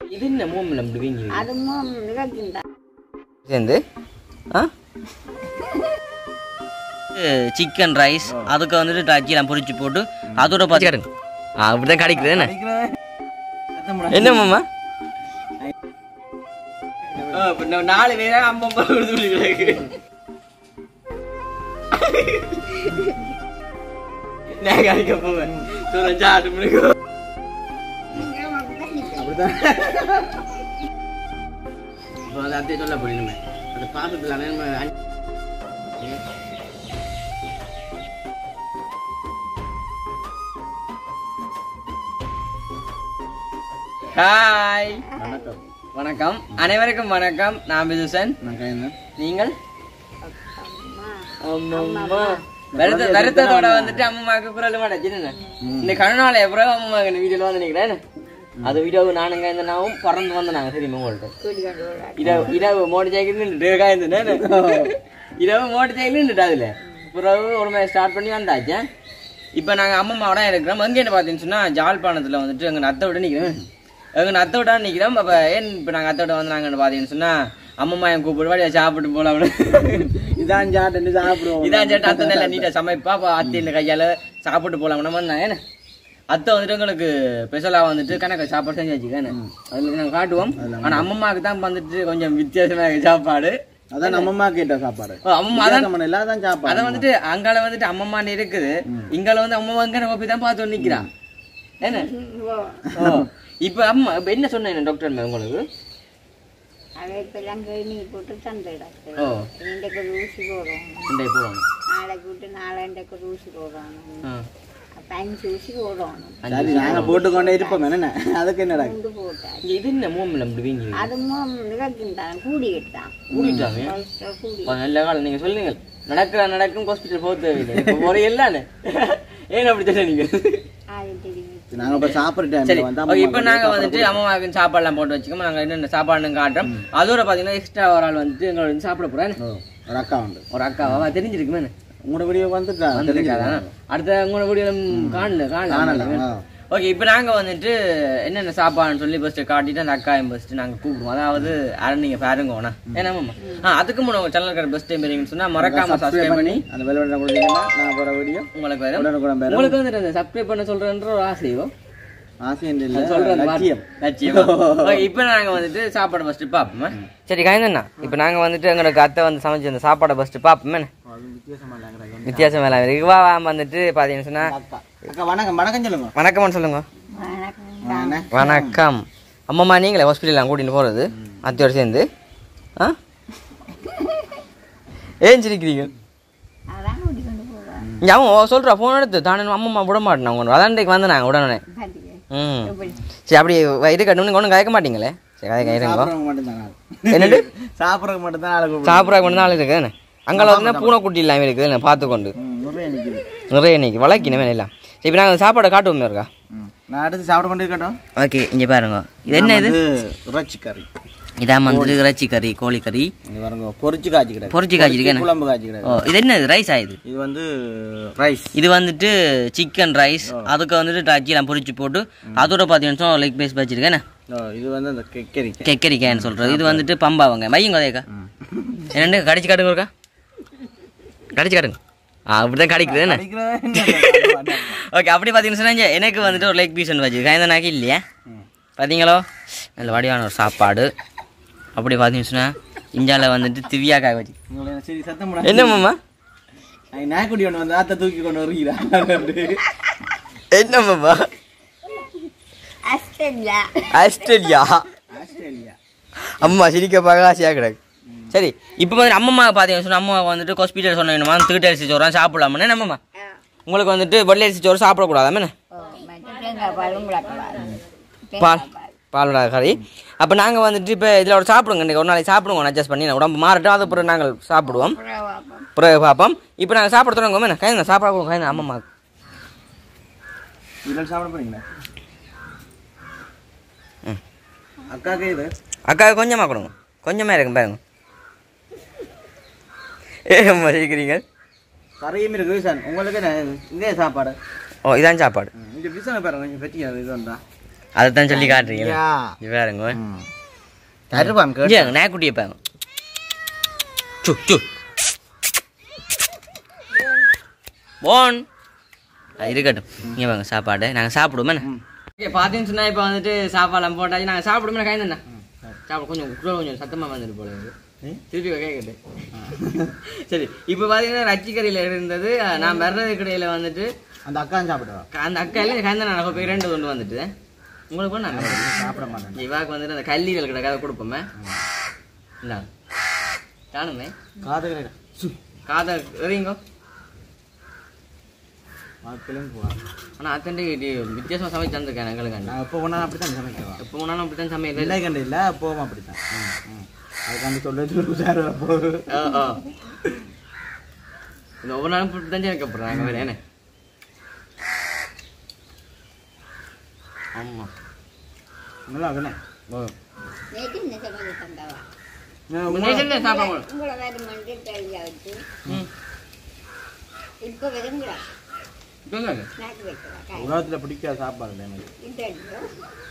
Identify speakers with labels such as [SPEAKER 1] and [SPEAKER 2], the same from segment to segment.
[SPEAKER 1] இது என்ன மோமில் அப்படி வீங்கி
[SPEAKER 2] அதுவும் மிதக்கின்றான்
[SPEAKER 1] சேர்ந்து ஆ சிக்கன் ரைஸ் அதுக்கு வந்துட்டு டச்சிலாம் பொரிச்சு போட்டு அதோட பார்த்துக்காருங்க ஆ அப்படிதான் கிடைக்குது என்ன என்ன மாமா நாலு பேரா அம்மா அம்மா கொடுத்து கிடக்கு நான் கடிக்க போவேன் சொல்ல சாட்டு முடிக்கும் இப்போ அதை அப்படியே சொல்ல போறீங்க அந்த பாசத்தில் நம்ம அஞ்சு- ஹாய்
[SPEAKER 3] வணக்கம்
[SPEAKER 1] வணக்கம் அனைவருக்கும் வணக்கம் நான் விதுசன்
[SPEAKER 3] நான் கையன்
[SPEAKER 1] நீங்கள் அம்மம்மா. வருத்த வருத்தத்தோட வந்துட்டு அம்மாவுக்கு குரல் மாட்டேன் இந்த கண்ணால எவ்வளோ அம்மாவுக்கு இந்த வீடியோல வந்து நிக்கிறேன் அது வீடியோ நானுங்க இந்த நாவும் பறந்து வந்தனாங்க தெரியுமா உங்கள்ட்ட இரவு இரவு மோட்டர் சைக்கிள் நின்றுட்டு காய்ந்தேன் இரவு மோட்டர் சைக்கிள் நின்றுட்டு அதுல பிறகு ஒரு மாதிரி ஸ்டார்ட் பண்ணி வந்தாச்சு இப்போ நாங்கள் அம்மம்மாவோட இருக்கிறோம் எங்கேன்னு பார்த்தீங்கன்னு சொன்னால் ஜாழ்ப்பாணத்தில் வந்துட்டு எங்கள் நத்தை விட நிற்கிறோம் எங்கள் நத்தை விட நிற்கிறோம் அப்போ ஏன் இப்போ நாங்கள் அத்தை விட வந்து நாங்கன்னு பார்த்தீங்கன்னு சொன்னால் அம்மம்மா என் கூப்பிடு வாடியா சாப்பிட்டு போகலாம் அப்படின்னு
[SPEAKER 3] இதான் சாட்டு சாப்பிடுவோம்
[SPEAKER 1] இதான் சேட்டா அத்தை நல்ல நீட்டாக சமைப்பா அப்போ அத்தை இந்த கையால் சாப்பிட்டு போகலாம் நம்ம நான் ஏன்னா அத்தை வந்துட்டு எங்களுக்கு ஸ்பெஷலாக வந்துட்டு கணக்கு சாப்பாடு செஞ்சு வச்சுக்கேன் அதில் நாங்கள் காட்டுவோம் ஆனால் அம்மம்மாவுக்கு தான் வந்துட்டு கொஞ்சம் வித்தியாசமாக சாப்பாடு
[SPEAKER 3] அதான் நம்ம அம்மா கேட்ட சாப்பாடு
[SPEAKER 1] ஓ, அம்மம்மா அதான்
[SPEAKER 3] வித்தியாசமான எல்லாம் அதான் சாப்பாடு
[SPEAKER 1] அத வந்துட்டு அங்கால வந்துட்டு அம்மம்மான்னு இருக்குது இங்கால வந்து அம்மா அங்க நம்ம தான் பார்த்து நிக்கிறான் என்ன ஓ இப்ப அம்மா இப்ப என்ன சொன்னேன் டாக்டர் மேம் உங்களுக்கு
[SPEAKER 2] அதை இப்பெல்லாம் கழுவி போட்டு தந்துடாது
[SPEAKER 1] ஓ
[SPEAKER 2] இன்றைக்கு ஒரு ஊசி போடணும்
[SPEAKER 1] இந்த போகணும்
[SPEAKER 2] நாளைக்கு விட்டு நாளைக்கு ஒரு ஊசி போடணும்
[SPEAKER 1] ஆ.
[SPEAKER 2] அப்போ அஞ்சு ஊசி போடணும்
[SPEAKER 3] சரி நாங்க போட்டுக்கொண்டே இருப்போம் என்ன அதுக்கு என்னடா
[SPEAKER 2] கொண்டு போட்டார்
[SPEAKER 1] இங்க இது என்ன மூமில் அப்படி வீங்கி
[SPEAKER 2] அதுவும் மிதக்கின்றான் கூடிக்கிட்டான்
[SPEAKER 1] கூடிட்டாங்க
[SPEAKER 2] கூடி
[SPEAKER 1] அப்ப நல்ல காலம் நீங்க சொல்லுங்க நடக்க நடக்கும் ஹாஸ்பிட்டல் போக தேவையில்லை இப்ப முறை எல்லான்னு ஏன் அப்படி சொல்ல நீங்க
[SPEAKER 2] அது தெரியும்
[SPEAKER 3] நாங்க இப்ப சாப்பிடுற
[SPEAKER 1] சரி
[SPEAKER 3] டைம்ல வந்து
[SPEAKER 1] ஓகே, இப்ப நாங்க வந்துட்டு அம்மாவுக்கு சாப்பாடுலாம் போட்டு வச்சுக்கோம் நாங்க என்னென்ன சாப்பாடுன்னு காட்டுறோம் அதோட பாத்தீங்கன்னா எக்ஸ்ட்ரா ஒரு ஆள் வந்துட்டு எங்களோட வந்து சாப்பிட போறேன்
[SPEAKER 3] ஓ, ஒரு அக்கா உண்டு
[SPEAKER 1] ஒரு அக்காவா தெரிஞ்சிருக்குமே
[SPEAKER 3] உங்களோட வீடியோ வந்துட்டா
[SPEAKER 1] வந்திருக்காதா அடுத்த உங்களோட வீடியோ காணல காணல
[SPEAKER 3] காணலாம்
[SPEAKER 1] ஓகே இப்போ நாங்க வந்துட்டு என்னென்ன சாப்பாடுன்னு சொல்லி ஃபர்ஸ்ட் காட்டிட்டு அந்த அக்காயம் ஃபர்ஸ்ட் நாங்க கூப்பிடுவோம் அதாவது யாரும் நீங்க பாருங்க வேணா ஏன்னா மாமா ஆ அதுக்கு முன்னாடி உங்க சேனல் பெஸ்ட் டைம் வரீங்கன்னு சொன்னா மறக்காம சப்ஸ்கிரைப் பண்ணி
[SPEAKER 3] அந்த வெள்ள வெள்ள கொடுத்தீங்கன்னா நான் போற வீடியோ
[SPEAKER 1] உங்களுக்கு வரும்
[SPEAKER 3] உடனுக்குடன் பேர
[SPEAKER 1] உங்களுக்கு வந்துட்டு அந்த சப்ஸ்கிரைப் பண்ண சொல்றேன்ற ஒரு ஆசையோ
[SPEAKER 3] ஆசையம் இல்ல
[SPEAKER 1] சொல்றேன்
[SPEAKER 3] லட்சியம்
[SPEAKER 1] லட்சியம் ஓகே இப்போ நாங்க வந்துட்டு சாப்பாடு ஃபர்ஸ்ட் பாப்போமா சரி காய்ந்தண்ணா இப்போ நாங்க வந்துட்டு எங்களுக்கு அத்தை வந்து சமைச்சு அந்த சாப்பாடை ஃபர்ஸ்ட் பாப்போமே
[SPEAKER 3] வித்தியாசமா இல்லைங்கிறாங்க
[SPEAKER 1] வித்தியாசம் வேலை இவா வந்துட்டு பாத்தீங்கன்னு சொன்னா
[SPEAKER 3] அக்கா அக்கா வணக்கம் வணக்கம் சொல்லுங்க
[SPEAKER 1] வணக்கம்னு சொல்லுங்க
[SPEAKER 2] வணக்கம்
[SPEAKER 3] ஆ, என்ன?
[SPEAKER 1] வணக்கம் அம்மாம்மா நீங்களே ஹாஸ்பிட்டலாம் கூட்டிட்டு போகிறது அத்தையோட சேர்ந்து ஆ ஏன் சிரிக்கிறீங்க
[SPEAKER 2] அதான் கூட்டி கொண்டு போவேன்
[SPEAKER 1] இங்கே அவன் சொல்கிறா ஃபோன் எடுத்து தானே அம்மம்மா விட மாட்டேன் அவங்க அதான் இன்றைக்கு வந்தேன் உடனே
[SPEAKER 2] பாத்தீங்க
[SPEAKER 1] ம்
[SPEAKER 2] எப்படி
[SPEAKER 1] சரி அப்படி இருக்கட்டும் நீங்கள் ஒன்றும் கேட்க மாட்டீங்களே சரி கதை இருங்க
[SPEAKER 3] சாப்பிடுறவங்க மட்டும்தான் ஆளு.
[SPEAKER 1] என்னது
[SPEAKER 3] சாப்பிடுறவங்க மட்டும்தான் ஆளு கூப்பிடுறோம்.
[SPEAKER 1] சாப்பிட்றா கொண்டு தான் ஆள் இருக்குது அங்கே வந்து பூனைக்குட்டி இல்லாமல் இருக்குது நான் பார்த்துக்கொண்டு
[SPEAKER 3] ம், நிறைய நிக்குது.
[SPEAKER 1] நிறைய இன்னைக்கு வளர்க்கணுமே இல்லை சரி இப்போ நாங்கள் சாப்பாடை காட்டுவோமே இருக்கா
[SPEAKER 3] ம். நான் அடுத்து சாப்பிட கொண்டு இருக்கட்டும்
[SPEAKER 1] ஓகே இங்கே பாருங்க இது என்ன இது
[SPEAKER 3] வந்து இறைச்சி கறி
[SPEAKER 1] இதான் வந்துட்டு இறைச்சி கறி கோழி கறி
[SPEAKER 3] இது பாருங்க பொரிச்சு காய்ச்சி கிடையாது
[SPEAKER 1] பொரிச்சு காய்ச்சிருக்கேன்
[SPEAKER 3] குழம்பு காய்ச்சி கிடையாது
[SPEAKER 1] ஓ இது என்ன ரைஸ் ஆயுது
[SPEAKER 3] இது வந்து ரைஸ்
[SPEAKER 1] இது வந்துட்டு சிக்கன் ரைஸ் அதுக்கு வந்துட்டு டச்சிலாம் பொரிச்சு போட்டு அதோட பார்த்தீங்கன்னா லெக் பீஸ் வச்சிருக்கேன்
[SPEAKER 3] இது வந்து அந்த கெக்கரி
[SPEAKER 1] கெக்கரிக்கான்னு சொல்கிறது இது வந்துட்டு பம்பாவங்க மையங்க அதேக்கா என்னண்டு கடிச்சு காட்டுங்க இருக்கா கடிச்சு காட்டுங்க ஆ அப்படிதான் கிடைக்குது என்ன ஓகே அப்படி பார்த்தீங்கன்னு சொன்னா எனக்கு வந்துட்டு ஒரு லெக் பீஸ் ஒன்று வச்சிருக்கேன் இந்த நாக்கு இல்லையா பார்த்தீங்களோ நல்ல வடிவான ஒரு சாப்பாடு அப்படி பார்த்தீங்கன்னு சொன்னா இந்தியாவில் வந்துட்டு திவ்யாக்காய் வச்சு
[SPEAKER 3] சரி சத்தம் போட
[SPEAKER 1] என்ன மாமா
[SPEAKER 3] நாய்க்குடி ஒன்று வந்து ஆத்த தூக்கி கொண்டு வருகிறான்
[SPEAKER 1] என்ன மாமா
[SPEAKER 2] ஆஸ்திரேலியா
[SPEAKER 1] ஆஸ்திரேலியா
[SPEAKER 3] ஆஸ்திரேலியா
[SPEAKER 1] அம்மா சிரிக்க பார்க்க ஆசையாக கிடக்கு சரி இப்போ வந்து அம்மம்மா பார்த்தீங்கன்னு சொன்னா அம்மா வந்துட்டு ஹாஸ்பிட்டல் சொன்னீங்கம்மா திருட்டு அரிசி சோறு சாப்பிடலாமே நம்மம்மா உங்களுக்கு வந்துட்டு வெள்ளை அரிசி சோறு சாப்பிடக்கூடாதாமே
[SPEAKER 2] ஓ மற்ற தேங்காய் பாலும் முளக்கப்பால்
[SPEAKER 1] பால் பாலோட கறி அப்போ நாங்கள் வந்துட்டு இப்போ இதில் ஒரு சாப்பிடுங்க இன்றைக்கி ஒரு நாளைக்கு சாப்பிடுவோம் அட்ஜஸ்ட் பண்ணி உடம்பு மாறட்டும் அது பிறகு நாங்கள் சாப்பிடுவோம் பிறகு பார்ப்போம் இப்போ நாங்கள் சாப்பிட தொடங்குவோம் கைங்க சாப்பிட கொடுங்க கைங்க அம்மம்மா
[SPEAKER 3] இதில் சாப்பிட போறீங்களா
[SPEAKER 1] ம்.
[SPEAKER 3] அக்காக்கு இது
[SPEAKER 1] அக்கா கொஞ்சமாக கொடுங்க கொஞ்சமாக இருக்கும் பாருங்க ஏ அம்மா சிரிக்கிறீங்க
[SPEAKER 3] கறியும் இருக்கு விசான் உங்களுக்கு என்ன இதே சாப்பாடு
[SPEAKER 1] ஓ இதான் சாப்பாடு
[SPEAKER 3] ம், இந்த விசான பாருங்க கொஞ்சம் பெட்டியா இது வந்தா
[SPEAKER 1] அதைத்தான் சொல்லி காட்டுறீங்க
[SPEAKER 3] யா.
[SPEAKER 1] இது வேறுங்க
[SPEAKER 3] ம். தருவான் கேட்டு
[SPEAKER 1] இங்கே நாய்க்குட்டியை பாருங்க சு சு போன் இருக்கட்டும் இங்கே வாங்க சாப்பாடு நாங்கள் சாப்பிடுவோமே ஓகே பார்த்தீங்கன்னு சொன்னால் இப்போ வந்துட்டு சாப்பாடுலாம் போட்டாச்சு நாங்கள் சாப்பிடுமே கைந்து என்ன சாப்பிட கொஞ்சம் குரல் கொஞ்சம் சத்தமாக வந்துட்டு போல இருக்கு.
[SPEAKER 3] ம்.
[SPEAKER 1] திருப்பி கேட்கட்டு சரி இப்போ பார்த்தீங்கன்னா ரச்சிக்கரையில் இருந்தது நான் வர்றது கடையில் வந்துட்டு
[SPEAKER 3] அந்த அக்கா சாப்பிடுவா
[SPEAKER 1] அந்த அக்கால கைந்த நான் போய் ரெண்டு கொண்டு வந்துட்டு உங்களுக்கு கூட நாங்கள்
[SPEAKER 3] சாப்பிட மாட்டேன்
[SPEAKER 1] இவாக்கு வந்துட்டு அந்த கல்லீரல் கிட்ட கதை கொடுப்போமே இல்லை காணுமே
[SPEAKER 3] காதுகளை சு
[SPEAKER 1] காதை எறியுங்கோ
[SPEAKER 3] மக்களும் போவா
[SPEAKER 1] ஆனால் அத்தன்ட்டு வித்தியாசமாக சமைச்சு தந்திருக்கேன் எங்களுக்கு
[SPEAKER 3] நான் எப்போ ஒன்றா அப்படித்தான் சமைக்கிறோம்
[SPEAKER 1] எப்போ போனாலும் அப்படி தான் சமையல்
[SPEAKER 3] இல்லை கண்டு இல்லை போவோம் அப்படித்தான் ம், ம். அதுக்காண்டி சொல்லிட்டு சார் போகுது
[SPEAKER 1] ஓ ஓ இந்த ஒவ்வொரு நாளும் இப்படி தான் எனக்கு அப்புறம் நாங்கள் வேறு என்ன ஆமாம்
[SPEAKER 3] நல்லா இருக்கண்ணே
[SPEAKER 1] ஓ
[SPEAKER 2] நேற்று இந்த சமையல் தந்தவா
[SPEAKER 1] நேசன்ல சாப்பிட
[SPEAKER 2] உங்களை வேறு மண்டி கையில் வச்சு
[SPEAKER 1] ம்
[SPEAKER 2] இப்போ விரும்புகிறா
[SPEAKER 1] சொல்லுங்க
[SPEAKER 2] நாட்டு வைக்கிறா காய்
[SPEAKER 3] உலகத்தில் பிடிக்காத சாப்பாடு இல்லை எனக்கு
[SPEAKER 2] இந்த எடுத்து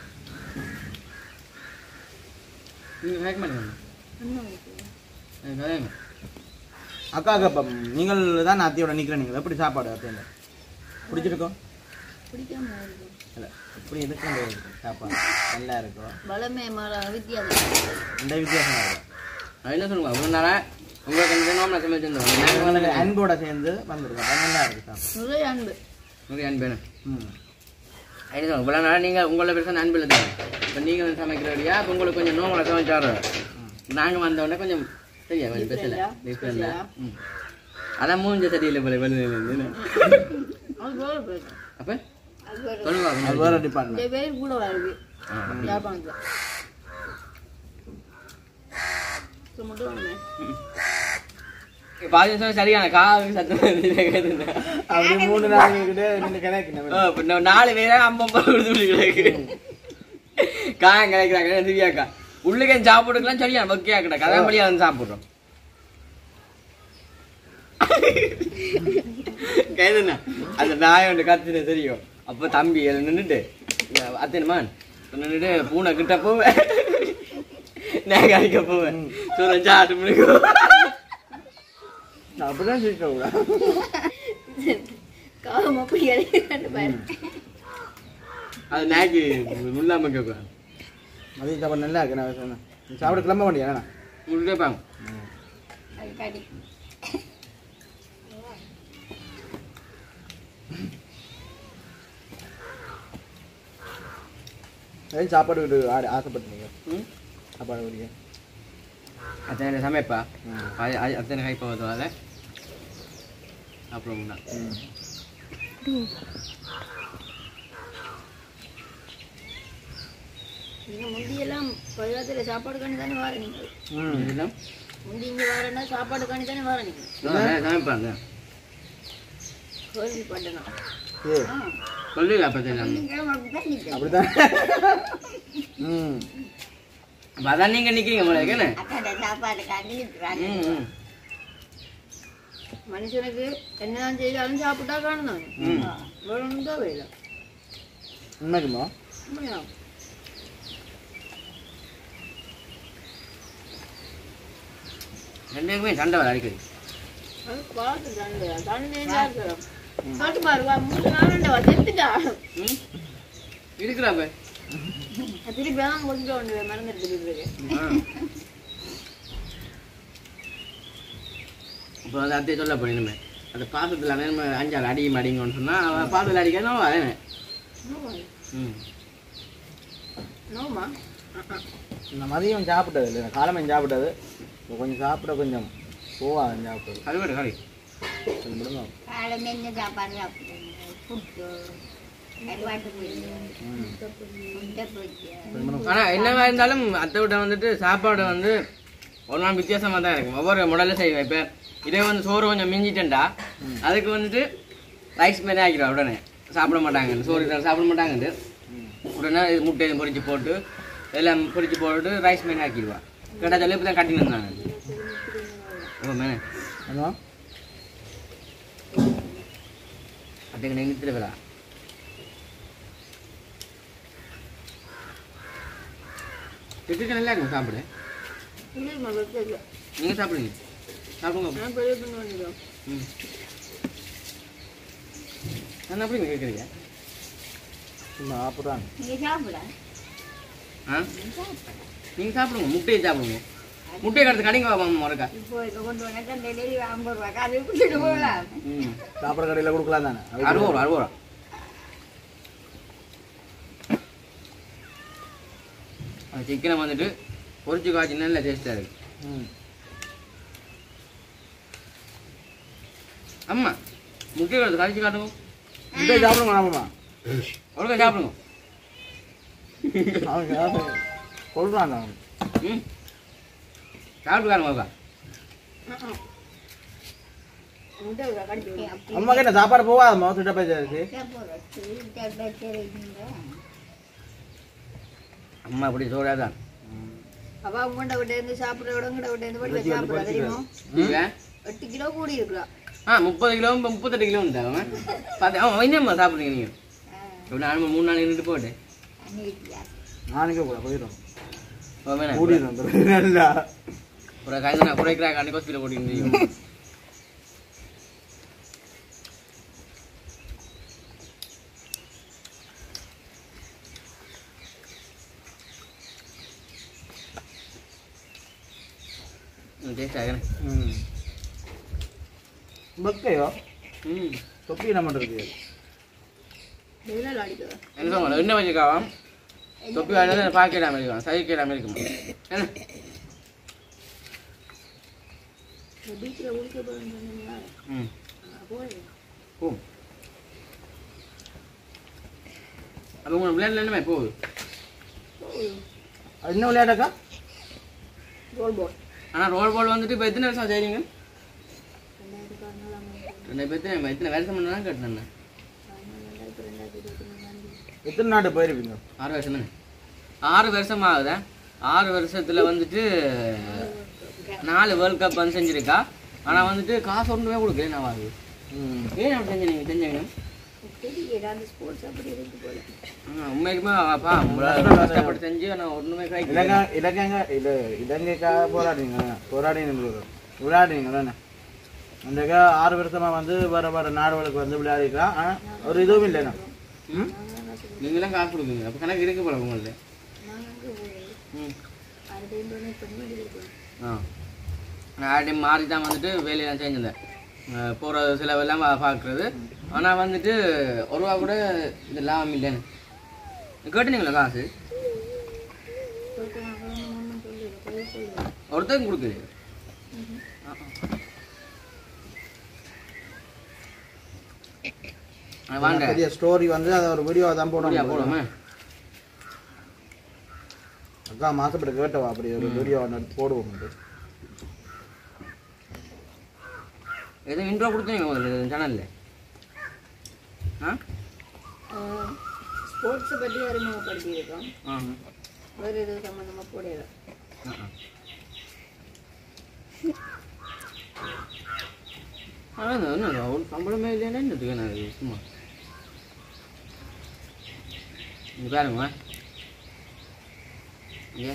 [SPEAKER 1] நீங்கள் கேட்க மாட்டேங்க
[SPEAKER 2] இன்னும் இருக்கு.
[SPEAKER 1] எனக்கு வேணுங்க.
[SPEAKER 3] அக்கா அக்கா நீங்கள் தான் அத்தையோட நிற்கிறேன் நீங்கள் எப்படி சாப்பாடு அத்தையோட பிடிச்சிருக்கோம்
[SPEAKER 2] பிடிக்காம இருக்கு
[SPEAKER 3] இல்லை எப்படி இருக்கும் சாப்பாடு நல்லா இருக்கும்
[SPEAKER 2] பலமே மர வித்தியாசம்
[SPEAKER 3] இந்த வித்தியாசம் இருக்கும்
[SPEAKER 1] அது என்ன சொல்லுங்க அவ்வளோ நேரம் உங்களுக்கு அந்த நாம சமைச்சு
[SPEAKER 3] நாங்கள்
[SPEAKER 1] தந்தோம்
[SPEAKER 3] வந்து அன்போட சேர்ந்து வந்திருக்கோம் அது நல்லா இருக்கு சாப்பாடு
[SPEAKER 2] நிறைய அன்பு
[SPEAKER 1] நிறைய அன்பு வேணும்
[SPEAKER 3] ம்
[SPEAKER 1] அது சொல்லுங்க இவ்வளோ நேரம் நீங்கள் உங்களை பெருசாக அன்பு இல்லை இப்போ நீங்கள் வந்து சமைக்கிறபடியா இப்போ உங்களுக்கு கொஞ்சம் நோமலை சமைச்சாரு நாங்கள் வந்த உடனே கொஞ்சம் சரியா கொஞ்சம் பெருசில் டிஃப்ரெண்ட் ம் அதான் மூஞ்ச சரியில்லை போல வெளியிலேருந்து
[SPEAKER 2] அது வேறு பேர்
[SPEAKER 1] அப்போ
[SPEAKER 2] அது வேறு
[SPEAKER 1] சொல்லுங்க
[SPEAKER 3] அது வேற டிபார்ட்மெண்ட்
[SPEAKER 2] இந்த பேர் கூட வருது
[SPEAKER 1] ஆ, அப்படி.
[SPEAKER 2] ஜாபான்ல இது மட்டும் வேணுமே
[SPEAKER 1] பாதி நிமிஷம் சரியான காவு சத்தம் கேட்குது
[SPEAKER 3] அப்படி மூணு நாள் கிட்ட ரெண்டு கணக்கு
[SPEAKER 1] ஆ, இப்ப இன்னும் நாலு பேரா அம்பம் கொடுத்து கிடக்கு காயம் கிடைக்கிறாங்க திவ்யாக்கா உள்ளுக்கு சாப்பிடுக்கலாம் சரியா ஓகே கிடக்கு அதான் வழியா வந்து சாப்பிடுறோம் கைதுண்ணா அந்த நாய் ஒன்று கத்துன தெரியும் அப்போ தம்பி அதில் நின்றுட்டு அத்தனுமான் நின்றுட்டு பூனை கிட்ட போவேன் நான் அடிக்க போவேன் சூரன் சாட்டு முடிக்கும்
[SPEAKER 3] அப்படிதான் சிரிக்க கூடாது
[SPEAKER 2] காலம் அப்படி இறங்கிட்டு பாரு
[SPEAKER 1] அது நாய்க்கு முள்ளாம கேட்கும்
[SPEAKER 3] மதிய சாப்பாடு நல்லா இருக்கு நான் சொன்னேன் நீ சாப்பிட கிளம்ப வேண்டியா
[SPEAKER 1] முள்ளே பாங்க
[SPEAKER 2] அது கடி
[SPEAKER 3] ஏன் சாப்பாடு விட்டு ஆ- ஆசைப்பட்டீங்க
[SPEAKER 1] ம்
[SPEAKER 3] சாப்பாடு விடுங்க
[SPEAKER 1] அத்தனை சமைப்பா
[SPEAKER 3] ம்.
[SPEAKER 1] அது அது அத்தனை கை போவதால அப்புறம் தான்
[SPEAKER 3] ம்
[SPEAKER 2] நீங்க முந்தியெல்லாம் பழுவாத்துல சாப்பாடு காணி தானே வார நீங்கள்
[SPEAKER 3] ம்
[SPEAKER 1] இதெல்லாம்
[SPEAKER 2] முந்தி இங்க வரேன்னா சாப்பாடு காணி தானே வார நீங்கள்
[SPEAKER 1] சமைப்பாங்க
[SPEAKER 2] கேள்விப்பட்டேன்
[SPEAKER 3] ஏ
[SPEAKER 1] சொல்லல அப்போ தெரியும்
[SPEAKER 2] நீங்கள் அப்படிதான் நிற்கிறேன்
[SPEAKER 3] அப்படிதான் ம்
[SPEAKER 1] அப்போ அதான் நீங்கள் நிற்கிறீங்க உங்களுக்கு என்ன
[SPEAKER 2] அக்காட சாப்பாடு காணி நிற்கிறாங்க
[SPEAKER 1] ம் ம்
[SPEAKER 2] மனுஷனுக்கு என்னதான் செய்தாலும் சாப்பிட்டா காணும்
[SPEAKER 1] ம்
[SPEAKER 2] வேற ஒன்றும் தேவையில்லை
[SPEAKER 3] உண்மைக்குமா
[SPEAKER 2] உண்மையா?
[SPEAKER 1] ரெண்டு பேருக்குமே சண்டை வர அடிக்கடி
[SPEAKER 2] அது பார்த்து தண்டு தண்டு இருக்கிறோம் பாட்டு பாருவா மூணு நாள் செத்துட்டா
[SPEAKER 1] ம் இருக்கிறா போய்
[SPEAKER 2] திருப்பி தான் கொஞ்சம் ஒன்று மறந்துட்டு இருக்கு
[SPEAKER 1] இப்போ வந்து அத்தையை சொல்ல போயிடுமே அந்த பாசத்தில் நம்ம அஞ்சாறு அடியும் அடிங்கன்னு சொன்னால் அவன் பாசத்தில் அடிக்கணும் வரேன் ம்
[SPEAKER 2] நோமா
[SPEAKER 3] நான் மதியம் சாப்பிட்டது இல்லை நான் காலமே சாப்பிட்டது இப்போ கொஞ்சம் சாப்பிட கொஞ்சம் போவா சாப்பிட்டது
[SPEAKER 1] அது விட கறி
[SPEAKER 3] அது முடியுமா
[SPEAKER 2] காலையில் என்ன சாப்பாடு சாப்பிடுங்க புட்டு கருவாட்டு
[SPEAKER 3] ம்
[SPEAKER 2] முட்டை பொரிச்சு
[SPEAKER 3] அது முடியும்
[SPEAKER 1] ஆனால் என்னவா இருந்தாலும் அத்தை விட்ட வந்துட்டு சாப்பாடு வந்து ஒரு நாள் வித்தியாசமாக தான் இருக்கும் ஒவ்வொரு முடல செய்வேன் இப்போ இதே வந்து சோறு கொஞ்சம் மிஞ்சிட்டேன்டா அதுக்கு வந்துட்டு ரைஸ் மாரி ஆக்கிடுவா உடனே சாப்பிட மாட்டாங்க சோறு இதெல்லாம் சாப்பிட மாட்டாங்கன்ட்டு உடனே இது முட்டையை பொரிச்சு போட்டு எல்லாம் பொரிச்சு போட்டு ரைஸ் மாரி ஆக்கிடுவா கேட்டா சொல்லி இப்போ தான் கட்டின்னு இருந்தாங்க ஓ மேனே
[SPEAKER 3] ஹலோ
[SPEAKER 1] அதுக்கு நிறுத்திட்டு வரா சிக்கன் நல்லா இருக்கும் சாப்பிடு
[SPEAKER 2] இல்லைம்மா வைக்கல
[SPEAKER 1] நீங்கள் சாப்பிடுங்க சாப்பிடுங்க
[SPEAKER 2] நான் பெரிய பண்ணி வந்துடும்
[SPEAKER 1] ம் நான் எப்படி கேட்குறீங்க
[SPEAKER 3] சும்மா சாப்பிட்றாங்க
[SPEAKER 2] நீங்கள் சாப்பிட
[SPEAKER 1] ஆ நீங்கள் சாப்பிடுங்க முட்டையை சாப்பிடுங்க முட்டையை கடத்து கடைங்க வாங்க மறக்கா
[SPEAKER 2] இப்போ இதை கொண்டு வந்தா டெய்லி ஐம்பது ரூபா அது கொடுத்துட்டு போகலாம்
[SPEAKER 1] ம்
[SPEAKER 3] சாப்பிட்ற கடையில் கொடுக்கலாம் தானே அது
[SPEAKER 1] அறுபது ரூபா அறுபது ரூபா அந்த சிக்கனை வந்துட்டு பொரிச்சு காய்ச்சி நல்ல டேஸ்ட்டாக இருக்கு
[SPEAKER 3] ம்
[SPEAKER 1] அம்மா முட்டை கடத்து கழிச்சு காட்டுங்க
[SPEAKER 3] முட்டை சாப்பிடுங்க ஆமாம்மா
[SPEAKER 1] ஒழுங்கா சாப்பிடுங்க
[SPEAKER 3] அவன் சாப்பிடு சொல்கிறாங்க அவன்
[SPEAKER 1] ம் சாப்பிட்டு காணுங்க ஒழுங்கா
[SPEAKER 2] முட்டை கடிச்சு
[SPEAKER 3] அம்மாக்கு என்ன சாப்பாடு போகாதம்மா திட்ட பேசி
[SPEAKER 1] அம்மா அப்படி சோடாதான்
[SPEAKER 2] அப்பா உங்கள்கிட்ட விட்டு இருந்து சாப்பிட்ற விட உங்கள்கிட்ட விட்டு இருந்து வீட்டில் சாப்பிட்ற தெரியுமா
[SPEAKER 1] நீங்கள்
[SPEAKER 2] எட்டு கிலோ கூடி இருக்கலாம்
[SPEAKER 1] ஆ முப்பது கிலோ முப்பத்தெட்டு கிலோ அவன் பார்த்து அவன் என்னம்மா சாப்பிட்றீங்க நீங்கள் இப்படி நாலு மூணு நாள் நின்றுட்டு போட்டு
[SPEAKER 3] நாளைக்கே கூட போயிடும்
[SPEAKER 1] வேணாம்
[SPEAKER 3] கூடிடும் நல்லா
[SPEAKER 1] ஒரு கைது குறைக்கிறா கண்டிப்பாக ஹாஸ்பிட்டல் கூட்டிட்டு டேஸ்ட் ஆகிறேன்
[SPEAKER 3] ம் பக்கையோ
[SPEAKER 1] ம்
[SPEAKER 3] தொப்பி என்ன பண்ணுறது
[SPEAKER 2] வெளியில் அடிக்குது
[SPEAKER 1] என்ன சொல்லுங்க என்ன வச்சுக்காவாம் தொப்பி வாழை பாக்கெட் அமெரிக்கான் சைக்கிள் அமெரிக்கா என்ன
[SPEAKER 2] பீச்சில் குளிக்க போகிறேன்னு சொன்னீங்களா
[SPEAKER 1] ம்
[SPEAKER 2] போய்
[SPEAKER 1] ஓ அப்போ உங்களை விளையாடல என்னமே போகுது
[SPEAKER 3] அது என்ன விளையாட்டாக்கா
[SPEAKER 2] கோல் போல்
[SPEAKER 1] ஆனால் ரோல் பால் வந்துட்டு இப்போ எத்தனை வருஷம் செய்றீங்க
[SPEAKER 2] ரெண்டாயிரத்தி பதினாலாம்
[SPEAKER 1] ரெண்டு இப்போ எத்தனை எத்தனை வருஷம் பண்ணதான் கேட்டேன்
[SPEAKER 2] ரெண்டாயிரத்தி ரெண்டாயிரத்தி இருபத்தி மூணாம்
[SPEAKER 3] எத்தனை நாட்டு போயிருப்பீங்க
[SPEAKER 1] ஆறு வருஷம் தானே ஆறு வருஷம் ஆகுதா ஆறு வருஷத்துல வந்துட்டு நாலு வேர்ல்ட் கப் வந்து செஞ்சிருக்கா ஆனா வந்துட்டு காசு ஒன்றுமே கொடுக்கல நான் வாங்க
[SPEAKER 3] ம்
[SPEAKER 1] ஏன் அப்படி செஞ்சீங்க செஞ்சீங்க
[SPEAKER 2] தெரியல அந்த ஸ்போர்ட்ஸ் அப்படி இருக்கு போல
[SPEAKER 1] ஆ, உண்மைக்குமே அப்பா உங்களால கஷ்டப்பட்டு செஞ்சு நான் ஒன்றுமே கிடைக்கல
[SPEAKER 3] இலங்கை இலங்கைங்க இது இலங்கைக்காக போராடிங்க போராடி விளையாடுறீங்க தானே அந்த ஆறு வருஷமா வந்து வேற வேற நாடுகளுக்கு வந்து விளையாடிக்கலாம் ஆனா ஒரு இதுவும் இல்லைண்ணா ம்
[SPEAKER 1] நீங்களாம் காசு கொடுக்குங்க அப்போ கணக்கு இருக்கு போல உங்கள்ட்ட
[SPEAKER 2] நாங்கள் அங்கே போய்
[SPEAKER 1] ம்
[SPEAKER 2] அது டைம் டொனேட் பண்ணி இருக்கோம்
[SPEAKER 1] ஆ நான் ஆல்ரெடி மாறி தான் வந்துட்டு வேலையெல்லாம் செஞ்சிருந்தேன் போகிற செலவெல்லாம் பா- பார்க்குறது ஆனால் வந்துட்டு ஒரு ரூபா கூட இது லாபம் இல்லைன்னு கேட்டுனீங்களா காசு
[SPEAKER 2] சொல்லிட்டு நாங்கள் ஒன்றும் சொல்லிடுறோம் போய் சொல்லுவோம்
[SPEAKER 1] ஒருத்தருக்கு கொடுக்குது ஆ, வாங்க
[SPEAKER 3] பெரிய ஸ்டோரி வந்து அதை ஒரு வீடியோ தான்
[SPEAKER 1] அப்படியா
[SPEAKER 3] போடணும்
[SPEAKER 1] போடுவோமே
[SPEAKER 3] அக்கா மாசப்பட கேட்டவா அப்படி ஒரு வீடியோ போடுவோம்
[SPEAKER 1] எதுவும் இன்ட்ரோ கொடுத்தீங்க முதல்ல சேனலில் ஆ
[SPEAKER 2] ஸ்போர்ட்ஸை பற்றி அறிமுகப்படுத்தி இருக்கோம்
[SPEAKER 1] ஆ
[SPEAKER 2] வேறு எதுவும் சம்மந்தமாக போடல
[SPEAKER 1] ஆ, ஆ. ஆனா இந்த என்ன ஒரு சம்பளமே இல்லைன்னா என்னத்துக்கு நான் இது சும்மா இங்க பாருங்க இங்க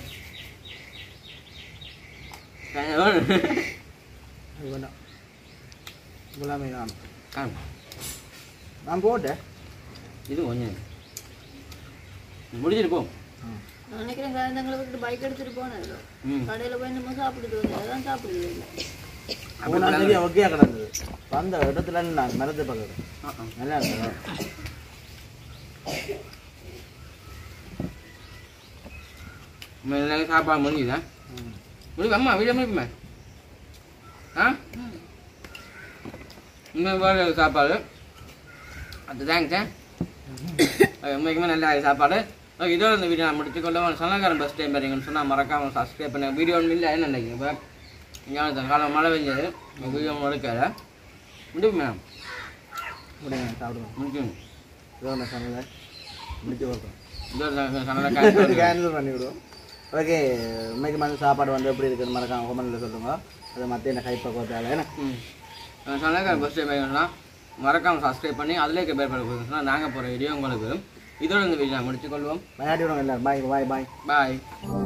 [SPEAKER 3] அது வேண்டாம் எல்லாமே நான்
[SPEAKER 1] காணும்
[SPEAKER 3] நான் போட்டேன்
[SPEAKER 1] இது கொஞ்சம் முடிச்சிட்டு போ
[SPEAKER 2] நான் நினைக்கிறேன் குழந்தைங்களை விட்டு பைக் எடுத்துகிட்டு போனதில்ல
[SPEAKER 1] ம்
[SPEAKER 2] கடையில் போய் நம்ம சாப்பிட்டுட்டு வந்தோம் அதான் சாப்பிடுறது இல்லை
[SPEAKER 3] போனா சரியா ஒக்கையா கிடந்தது வந்த இடத்துல நான் மரத்து பக்கத்து
[SPEAKER 1] ஆ ஆ
[SPEAKER 3] நல்லா இருந்தது
[SPEAKER 1] உண்மையிலே சாப்பாடு முடிஞ்சுதா
[SPEAKER 3] ம்.
[SPEAKER 1] முடிவு அம்மா வீடியோ முடிப்புமே ஆ இன்னும் வேறு சாப்பாடு அது தேங்க்ஸ் உண்மைக்குமே நல்ல சாப்பாடு ஓகே இதோட இந்த வீடியோ நான் முடிச்சுக்கொள்ள சொன்னக்காரன் பஸ் டைம் வரீங்கன்னு சொன்னால் மறக்காமல் சப்ஸ்கிரைப் பண்ணுங்க வீடியோ ஒன்றும் இல்லை என்ன நினைக்கிறேன் இப்போ இங்கே காலம் மழை பெஞ்சது வீடியோ எடுக்கல முடிப்பு மேம்
[SPEAKER 3] முடியுங்க சாப்பிடுவோம்
[SPEAKER 1] முடிக்கும்
[SPEAKER 3] இதோ நான் சொன்னல முடிச்சு பார்ப்போம்
[SPEAKER 1] இதோட சொன்னதை
[SPEAKER 3] கேன்சல் பண்ணி விடுவோம் ஓகே உண்மைக்கு வந்து சாப்பாடு வந்து எப்படி இருக்குன்னு மறக்காம கமெண்ட்ல சொல்லுங்க அதை மற்ற என்ன கைப்பக்குவத்தால ஏன்னா
[SPEAKER 1] ம் சொன்னக்காரன் பஸ் டைம் வரீங்கன்னா மறக்காமல் சப்ஸ்கிரைப் பண்ணி அதிலே பேர் பண்ண நாங்கள் போகிற வீடியோ உங்களுக்கு வரும் இதோட இந்த வீடியோ முடிச்சுக்கொள்வோம்
[SPEAKER 3] விளையாடி விடுவோம் எல்லாரும் பாய் பாய் பாய்
[SPEAKER 1] பாய்